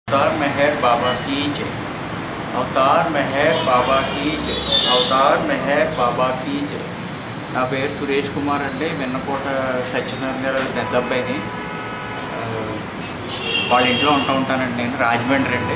अवतार मेहर बाबा की जय अवतार मेहर बाबा की जय अवतार मेहर बाबा की జై నా పేరు సురేష్ కుమార్ అండి వెన్నకోట సత్యనారాయణ గారు పెద్ద అబ్బాయిని ఆ, వాళ్ళ ఇంట్లో ఉంటూ ఉంటానండి నేను రాజమండ్రి అండి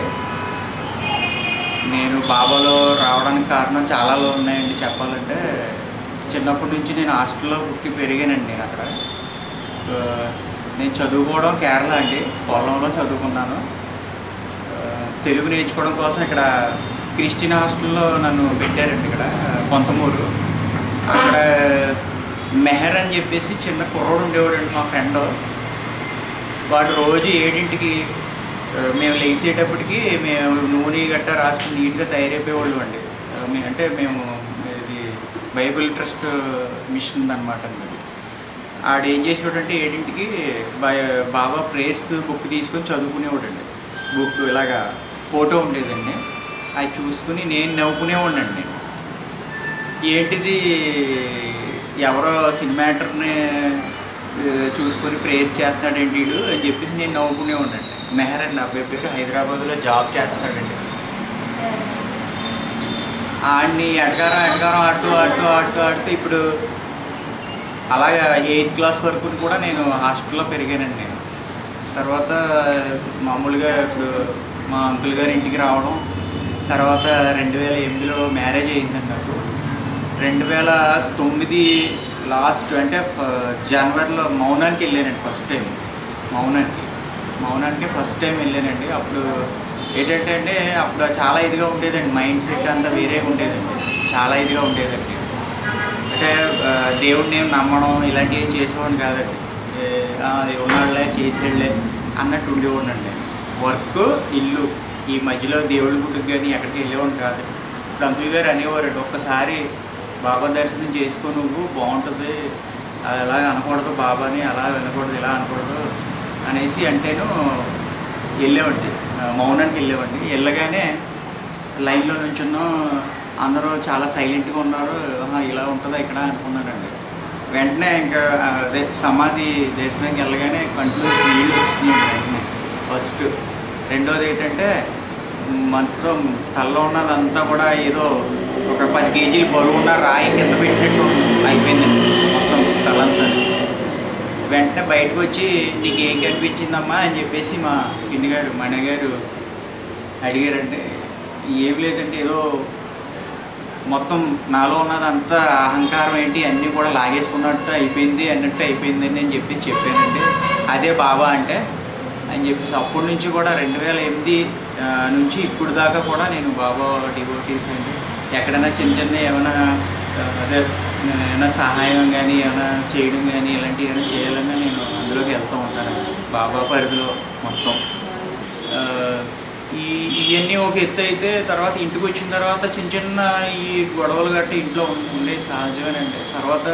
నేను బాబాలో రావడానికి కారణం చాలా ఉన్నాయండి చెప్పాలంటే చిన్నప్పటి నుంచి నేను హాస్టల్లో పుట్టి పెరిగానండి నేను అక్కడ ఆ, నేను చదువుకోవడం కేరళ అండి పొలంలో చదువుకున్నాను ఆ, తెలుగు నేర్చుకోవడం కోసం ఇక్కడ క్రిస్టియన్ హాస్టల్లో నన్ను పెట్టారండి ఇక్కడ కొంతమూరు అక్కడ మెహర్ అని చెప్పేసి చిన్న కుర్రోడు ఉండేవాడండి మా ఫ్రెండ్ వాడు రోజు ఏడింటికి ఆ, మేము లేచేటప్పటికి మేము నూనె గట్ట రాసుకుని నీట్గా తయారైపోయేవాళ్ళు అండి ఆ, మే- అంటే మేము ఇది బైబిల్ ట్రస్ట్ మిషన్ అనమాట అండి ఆడు ఏం చేసేవాడంటే ఏడింటికి బై- బాబా ప్రేయర్స్ బుక్ తీసుకొని చదువుకునేవాడండి బుక్ ఇలాగా ఫోటో ఉండేదండి అది చూసుకుని నేను నవ్వుకునేవాడినండి నేను ఏంటిది ఎవరో సినిమాటర్ని చూసుకొని ప్రేయర్ చేస్తున్నాడు ఏంటి వీడు అని చెప్పేసి నేను నవ్వుకునే ఉండండి మెహర్ అండి అబ్బాయి పేరు హైదరాబాద్లో జాబ్ చేస్తున్నాడండి ఆడిని ఎడగారం ఎడగారం ఆడుతూ ఆడుతూ ఆడుతూ ఆడుతూ ఇప్పుడు అలాగే ఎయిత్ క్లాస్ వరకు కూడా నేను హాస్టల్లో పెరిగానండి నేను తర్వాత మామూలుగా ఇప్పుడు మా అంకుల్ గారి ఇంటికి రావడం తర్వాత రెండు వేల ఎనిమిదిలో మ్యారేజ్ అయిందండి నాకు రెండు వేల తొమ్మిది లాస్ట్ అంటే ఫ- జనవరిలో మౌనానికి వెళ్ళానండి ఫస్ట్ టైం మౌనానికి మౌనానికి ఫస్ట్ టైం వెళ్ళానండి అప్పుడు ఏంటంటే అంటే అప్పుడు చాలా ఇదిగా ఉండేదండి మైండ్ సెట్ అంతా వేరే ఉండేదండి చాలా ఇదిగా ఉండేదండి అంటే ఆ, దేవుడిని ఏం నమ్మడం ఇలాంటివి ఏం చేసేవాడిని కాదండి ఏ, ఆ, ఉన్నాడులే చేసేళ్ళే అన్నట్టు ఉండేవాడినండి వర్క్ ఇల్లు ఈ మధ్యలో దేవుడి గుడికి కానీ ఎక్కడికి వెళ్ళేవాడిని కాదు ఇప్పుడు అంకుల్ గారు అనేవారండి ఒక్కసారి బాబా దర్శనం చేసుకో నువ్వు బాగుంటుంది అది ఎలా అనకూడదు బాబాని అలా వినకూడదు ఇలా అనకూడదు అనేసి అంటేను వెళ్ళేవండి ఆ, మౌనానికి వెళ్ళేవండి వెళ్ళగానే లైన్లో నుంచున్నాం అందరూ చాలా సైలెంట్గా ఉన్నారు ఆహా, ఇలా ఉంటుందా ఇక్కడ అనుకున్నానండి వెంటనే ఇంకా ఆ, అదే సమాధి దర్శనానికి వెళ్ళగానే కంట్లో నీళ్ళు వస్తున్నాయండి వెంటనే ఫస్ట్ రెండోది ఏంటంటే మొత్తం తలలో ఉన్నదంతా కూడా ఏదో ఒక పది కేజీలు బరువు ఉన్న రాయి కింద పెట్టినట్టు అయిపోయిందండి మొత్తం తలంతా వెంటనే బయటకు వచ్చి నీకు ఏం కనిపించిందమ్మా అని చెప్పేసి మా పిన్ని గారు మణి గారు అడిగారంటే ఏం లేదండి ఏదో మొత్తం నాలో ఉన్నదంతా అహంకారం ఏంటి అన్నీ కూడా లాగేసుకున్నట్టు అయిపోయింది అన్నట్టు అయిపోయింది అని చెప్పి చెప్పానండి అదే బాబా అంటే అని చెప్పేసి అప్పటి నుంచి కూడా రెండు వేల ఎనిమిది ఆ, నుంచి ఇప్పుడు దాకా కూడా నేను బాబా డివోటీస్ అండి ఎక్కడైనా చిన్న చిన్న ఏమైనా ఆ, అదే ఏమైనా సహాయం కానీ ఏమైనా చేయడం కానీ ఇలాంటివి ఏమైనా చేయాలన్నా నేను అందులోకి వెళ్తూ ఉంటాను బాబా పరిధిలో మొత్తం ఆ, ఈ ఇవన్నీ ఒక ఎత్తు అయితే తర్వాత ఇంటికి వచ్చిన తర్వాత చిన్న చిన్న ఈ గొడవలు గట్టి ఇంట్లో ఉం- ఉండే సహజమేనండి తర్వాత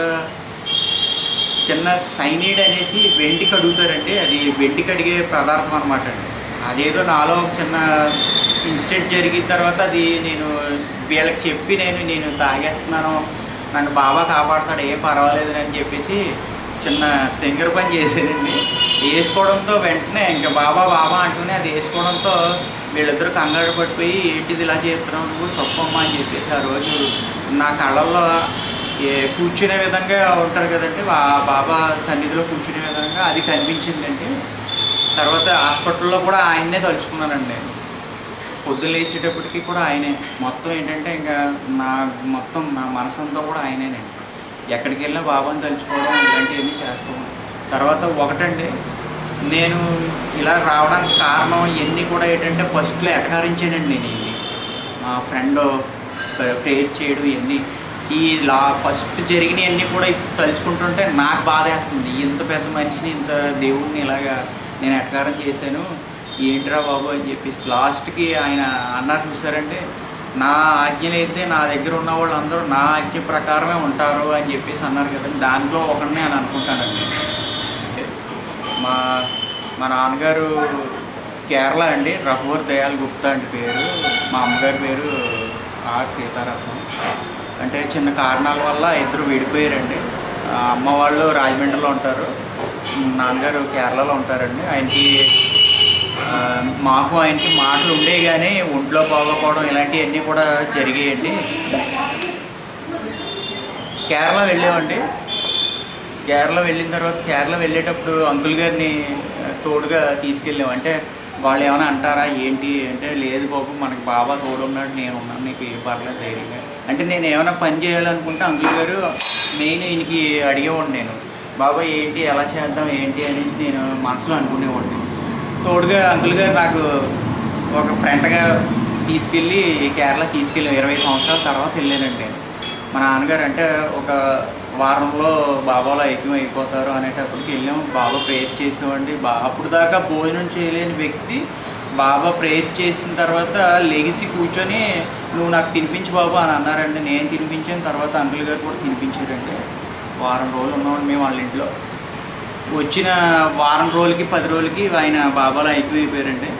చిన్న సైనైడ్ అనేసి వెండి కడుగుతారండి అది వెండి కడిగే పదార్థం అనమాట అండి అదేదో నాలో ఒక చిన్న ఇన్సిడెంట్ జరిగిన తర్వాత అది నేను వీళ్ళకి చెప్పి నేను నేను తాగేస్తున్నాను నన్ను బాబా కాపాడుతాడు ఏం పర్వాలేదు అని చెప్పేసి చిన్న తెంగర పని చేసేదండి వేసుకోవడంతో వెంటనే ఇంకా బాబా బాబా అంటూనే అది వేసుకోవడంతో వీళ్ళిద్దరూ కంగారు పడిపోయి ఏంటిది ఇలా చేస్తున్నావు నువ్వు తప్పమ్మా అని చెప్పేసి ఆ రోజు నా కళ్ళల్లో ఏ కూర్చునే విధంగా ఉంటారు కదండి బా బాబా సన్నిధిలో కూర్చునే విధంగా అది కనిపించిందండి తర్వాత హాస్పిటల్లో కూడా ఆయన్నే తలుచుకున్నానండి నేను పొద్దున్న లేచేటప్పటికి కూడా ఆయనే మొత్తం ఏంటంటే ఇంకా నా మొత్తం నా మనసంతా కూడా ఆయనేనండి ఎక్కడికి వెళ్ళినా బాబాని తలుచుకోవడం ఇలాంటివన్నీ చేస్తాం తర్వాత ఒకటండి నేను ఇలా రావడానికి కారణం ఇవన్నీ కూడా ఏంటంటే ఫస్ట్లో ఎటకారించానండి నేను ఇవి మా ఫ్రెండ్ ప్రేయర్ చేయడం ఇవన్నీ ఈ లా ఫస్ట్ జరిగినవన్నీ కూడా ఇప్పుడు తలుచుకుంటుంటే నాకు బాధ వేస్తుంది ఇంత పెద్ద మనిషిని ఇంత దేవుడిని ఇలాగా నేను ఎటకారం చేశాను ఏంట్రా బాబు అని చెప్పేసి లాస్ట్కి ఆయన అన్నారు చూసారంటే నా ఆజ్ఞలు అయితే నా దగ్గర ఉన్న వాళ్ళందరూ నా ఆజ్ఞ ప్రకారమే ఉంటారు అని చెప్పేసి అన్నారు కదండి దాంట్లో ఒకరినే అని అనుకుంటానండి అంటే మా మా నాన్నగారు కేరళ అండి రఘువర్ దయాల్ గుప్తా అండి పేరు మా అమ్మగారి పేరు ఆర్ సీతారత్నం అంటే చిన్న కారణాల వల్ల ఇద్దరు విడిపోయారండి ఆ అమ్మ వాళ్ళు రాజమండ్రిలో ఉంటారు నాన్నగారు కేరళలో ఉంటారండి ఆయనకి ఆ, మాకు ఆయనకి మాటలు ఉండేవి కానీ ఒంట్లో బాగోపోవడం ఇలాంటివన్నీ కూడా జరిగాయండి కేరళ వెళ్ళామండి కేరళ వెళ్ళిన తర్వాత కేరళ వెళ్ళేటప్పుడు అంకుల్ గారిని ఆ, తోడుగా తీసుకెళ్ళాం అంటే వాళ్ళు ఏమైనా అంటారా ఏంటి అంటే లేదు బాబు మనకి బాబా తోడు ఉన్నాడు నేను ఉన్నాను నీకు ఏం పర్లేదు ధైర్యంగా అంటే నేను ఏమైనా పని చేయాలనుకుంటే అంకుల్ గారు మెయిన్ ఈయనకి అడిగేవాడిని నేను బాబా ఏంటి ఎలా చేద్దాం ఏంటి అనేసి నేను మనసులో అనుకునేవాడిని తోడుగా అంకుల్ గారు నాకు ఒక ఫ్రెండ్గా తీసుకెళ్ళి కేరళ తీసుకెళ్ళి ఇరవై సంవత్సరాల తర్వాత వెళ్ళానండి నేను మా నాన్నగారు అంటే ఒక వారంలో బాబాలో ఐక్యం అయిపోతారు అనేటప్పటికి వెళ్ళాం బాబా ప్రేయర్ చేసేవాడి బా అప్పుడు దాకా భోజనం చేయలేని వ్యక్తి బాబా ప్రేయర్ చేసిన తర్వాత లెగిసి కూర్చొని నువ్వు నాకు తినిపించు బాబు అని అన్నారండి నేను తినిపించాను తర్వాత అంకుల్ గారు కూడా తినిపించారండి వారం రోజులు ఉన్నామండి మేము వాళ్ళ ఇంట్లో వచ్చిన వారం రోజులకి పది రోజులకి ఆయన బాబాలో అయిపోయిపోయారండి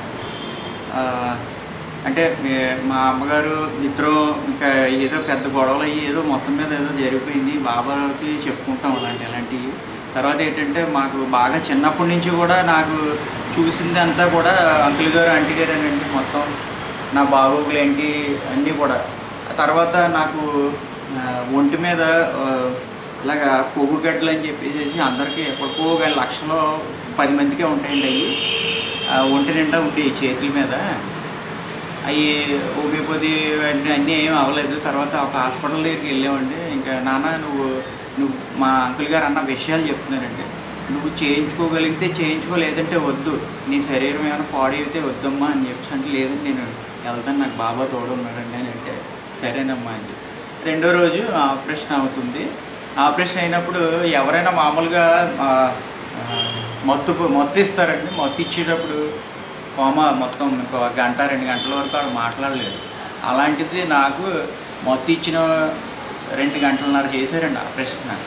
ఆ, అంటే ఏ- మా అమ్మగారు ఇద్దరు ఇంకా ఏదో పెద్ద గొడవలు అయ్యి ఏదో మొత్తం మీద ఏదో జరిగిపోయింది బాబాకి చెప్పుకుంటాం అలాంటి అలాంటివి తర్వాత ఏంటంటే మాకు బాగా చిన్నప్పటి నుంచి కూడా నాకు చూసింది అంతా కూడా అంకుల్ గారు ఆంటీ గారేనండి మొత్తం నా బాగోగులు ఏంటి అన్నీ కూడా ఆ తర్వాత నాకు ఆ, ఒంటి మీద ఆ, ఇలాగా కొవ్వు గడ్డలు అని చెప్పేసి అందరికీ ఎప్పటికో ఒక లక్షలో పది మందికే ఉంటాయండి అవి ఆ, ఒంటి నిండా ఉండేవి చేతుల మీద అవి హోమియోపతి అన్నీ అన్నీ ఏం అవ్వలేదు తర్వాత ఒక హాస్పిటల్ దగ్గరికి వెళ్ళామండి ఇంకా నాన్న నువ్వు నువ్వు మా అంకుల్ గారు అన్న విషయాలు చెప్తున్నానండి నువ్వు చేయించుకోగలిగితే చేయించుకో లేదంటే వద్దు నీ శరీరం ఏమైనా పాడైతే వద్దమ్మా అని చెప్పేసి అంటే లేదండి నేను వెళ్తాను నాకు బాబా తోడు ఉన్నాడండి అని అంటే సరేనమ్మా అని చెప్పి రెండో రోజు ఆపరేషన్ అవుతుంది ఆపరేషన్ అయినప్పుడు ఎవరైనా మామూలుగా ఆ, ఆ, మత్తు మత్తు ఇస్తారండి మత్తు ఇచ్చేటప్పుడు కోమ మొత్తం ఇంకో గంట రెండు గంటల వరకు వాళ్ళు మాట్లాడలేదు అలాంటిది నాకు మత్తు ఇచ్చిన రెండు గంటలన్నర చేశారండి ఆపరేషన్ నాకు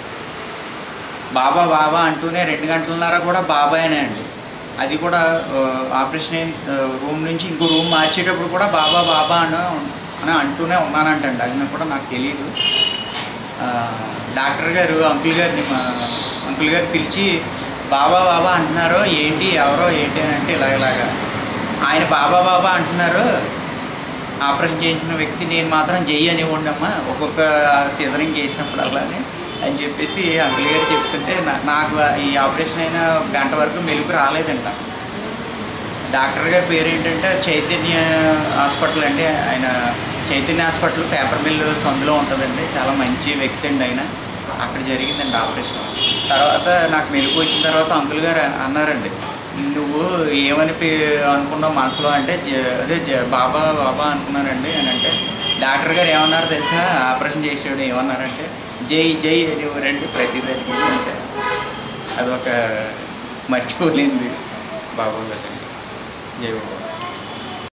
బాబా బాబా అంటూనే రెండు గంటలన్నర కూడా బాబాయనే అండి అది కూడా ఆ, ఆపరేషన్ అయిన ఆ, రూమ్ నుంచి ఇంకో రూమ్ మార్చేటప్పుడు కూడా బాబా బాబా అని అని అంటూనే ఉన్నానంటండి అది నాకు కూడా నాకు తెలియదు ఆ, డాక్టర్ గారు అంకుల్ గారిని మా అంకుల్ గారు పిలిచి బాబా బాబా అంటున్నారు ఏంటి ఎవరో ఏంటి అని అంటే ఇలాగ ఇలాగా ఆయన బాబా బాబా అంటున్నారు ఆపరేషన్ చేయించిన వ్యక్తి నేను మాత్రం జై అని ఉండమ్మా ఒక్కొక్క సిజరింగ్ చేసినప్పుడు అలానే అని చెప్పేసి అంకుల్ గారు చెప్తుంటే నా- నాకు ఈ ఆపరేషన్ అయిన గంట వరకు మెలుపు రాలేదంట డాక్టర్ గారి పేరు ఏంటంటే చైతన్య హాస్పిటల్ అండి ఆయన చైతన్య హాస్పిటల్ పేపర్ మిల్ సందులో ఉంటుందండి చాలా మంచి వ్యక్తి అండి ఆయన అక్కడ జరిగిందండి ఆపరేషన్ తర్వాత నాకు మెలుపు వచ్చిన తర్వాత అంకుల్ గారు అన్నారండి నువ్వు ఏమని పే- అనుకున్నావు మనసులో అంటే జ- అదే జ- బాబా బాబా అనుకున్నానండి అని అంటే డాక్టర్ గారు ఏమన్నారు తెలుసా ఆపరేషన్ చేసేవాడు ఏమన్నారంటే జై జై అనేవారండి ప్రతిదానికి అంటే అదొక మర్చిపోలేనిది బాబా గారండి జై బాబా